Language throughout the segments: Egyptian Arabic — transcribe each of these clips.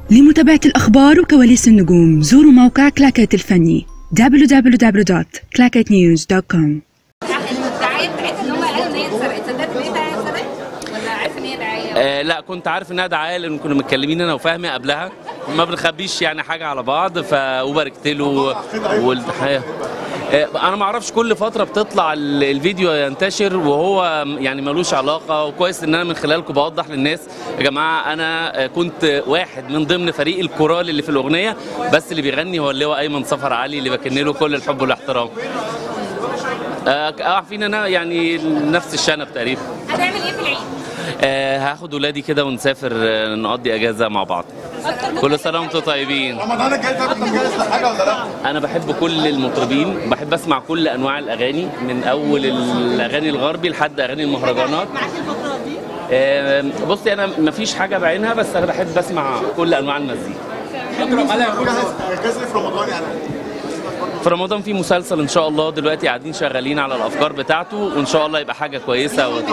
لمتابعة الأخبار وكواليس النجوم زوروا موقع كلاكيت الفني www.clacketnews.com الدعايه بتاعتها ان هم قالوا ان هي اتسرقت صدقت ان هي دعايه اتسرقت ولا عارف ان هي دعايه آه لا كنت عارف انها دعايه لان كنا متكلمين انا وفهمي قبلها ما بنخبيش يعني حاجه على بعض ف وباركت له والتحيه آه، انا ما اعرفش كل فتره بتطلع ال- الفيديو ينتشر وهو يعني ملوش علاقه وكويس ان انا من خلالكم بوضح للناس يا جماعه انا آه، كنت واحد من ضمن فريق الكورال اللي في الاغنيه بس اللي بيغني هو اللواء ايمن صفر علي اللي بكن له كل الحب والاحترام آه، عارفين انا يعني نفس الشنب تقريبا هتعمل ايه في العيد؟ آه هاخد ولادي كده ونسافر آه، نقضي اجازه مع بعض كل سنه وانتم طيبين رمضان الجاي طب انت مجهز لحاجه ولا لا؟ انا بحب كل المطربين بحب اسمع كل انواع الاغاني من اول الاغاني الغربي لحد اغاني المهرجانات آه، بصي انا مفيش حاجه بعينها بس انا بحب اسمع كل انواع المزيكا جهز لي في رمضان يعني في رمضان في مسلسل ان شاء الله دلوقتي قاعدين شغالين على الافكار بتاعته وان شاء الله يبقى حاجه كويسه و...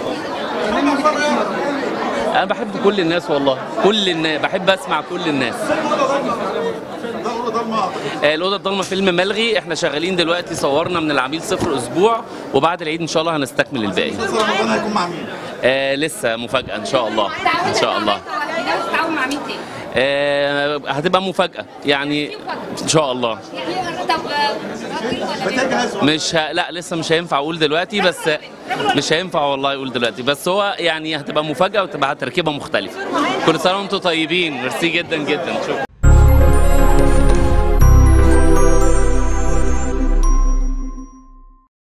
انا بحب كل الناس والله كل الناس بحب اسمع كل الناس ده اولى ضلمه آه، الأوضة الضلمة فيلم ملغي احنا شغالين دلوقتي صورنا من العميل صفر أسبوع وبعد العيد إن شاء الله هنستكمل الباقي مسلسل رمضان هيكون مع مين؟ آه لسه مفاجأة إن شاء الله إن شاء الله ناوي تتعاون مع مين تاني؟ آه هتبقى مفاجأة يعني إن شاء الله يعني طب راجل ولا بنت؟ بتجهز مش ه... لا لسه مش هينفع أقول دلوقتي بس مش هينفع والله أقول دلوقتي بس هو يعني هتبقى مفاجأة وتبقى تركيبة مختلفة كل سنة وأنتم طيبين ميرسي جدا جدا شكرا